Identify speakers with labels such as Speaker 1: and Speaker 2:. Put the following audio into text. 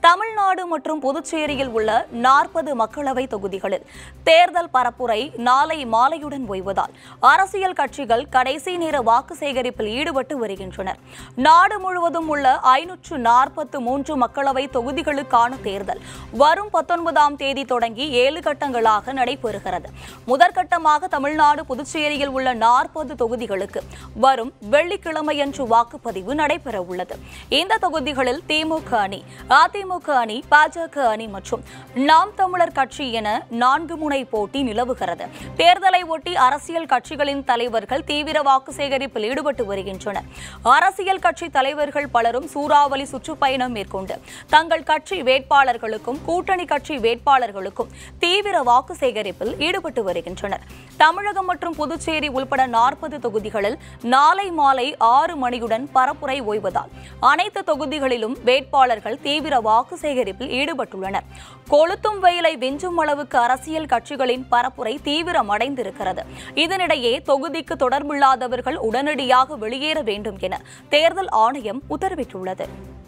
Speaker 1: தமிழ்நாடு மற்றும் புதுச்சேரியில் உள்ள நாற்பது மக்களவை தொகுதிகளில் தேர்தல் பரப்புரை நாளை மாலையுடன் ஓய்வதால் அரசியல் கட்சிகள் கடைசி நேர வாக்கு சேகரிப்பில் ஈடுபட்டு வருகின்றனர் நாடு முழுவதும் உள்ள ஐநூற்று நாற்பத்து மூன்று மக்களவை தொகுதிகளுக்கான தேர்தல் வரும் பத்தொன்பதாம் தேதி தொடங்கி ஏழு கட்டங்களாக நடைபெறுகிறது முதற்கட்டமாக தமிழ்நாடு புதுச்சேரியில் உள்ள நாற்பது தொகுதிகளுக்கு வரும் வெள்ளிக்கிழமையன்று வாக்குப்பதிவு நடைபெற உள்ளது இந்த தொகுதிகளில் திமுக அணி அதிமுக அணி பாஜக அணி மற்றும் நாம் தமிழர் கட்சி என நான்கு முனை போட்டி நிலவுகிறது தேர்தலை ஒட்டி அரசியல் கட்சிகளின் தலைவர்கள் தீவிர வாக்கு சேகரிப்பில் ஈடுபட்டு வருகின்றனர் அரசியல் கட்சி தலைவர்கள் பலரும் சூறாவளி சுற்றுப்பயணம் மேற்கொண்டு தங்கள் கட்சி வேட்பாளர்களுக்கும் கூட்டணி கட்சி வேட்பாளர்களுக்கும் தீவிர வாக்கு சேகரிப்பில் ஈடுபட்டு வருகின்றனர் தமிழகம் மற்றும் புதுச்சேரி உள்பட நாற்பது தொகுதிகளில் நாளை மாலை ஆறு மணியுடன் பரப்புரை ஓய்வதால் அனைத்து தொகுதிகளிலும் வேட்பாளர்கள் தீவிர வாக்கு சேகரிப்பில் ஈடுபட்டுள்ளனர் கொளுத்தும் வெயிலை வெஞ்சும் அளவுக்கு அரசியல் கட்சிகளின் பரப்புரை தீவிரமடைந்திருக்கிறது இதனிடையே தொகுதிக்கு தொடர்பில்லாதவர்கள் உடனடியாக வெளியேற வேண்டும் என தேர்தல் ஆணையம் உத்தரவிட்டுள்ளது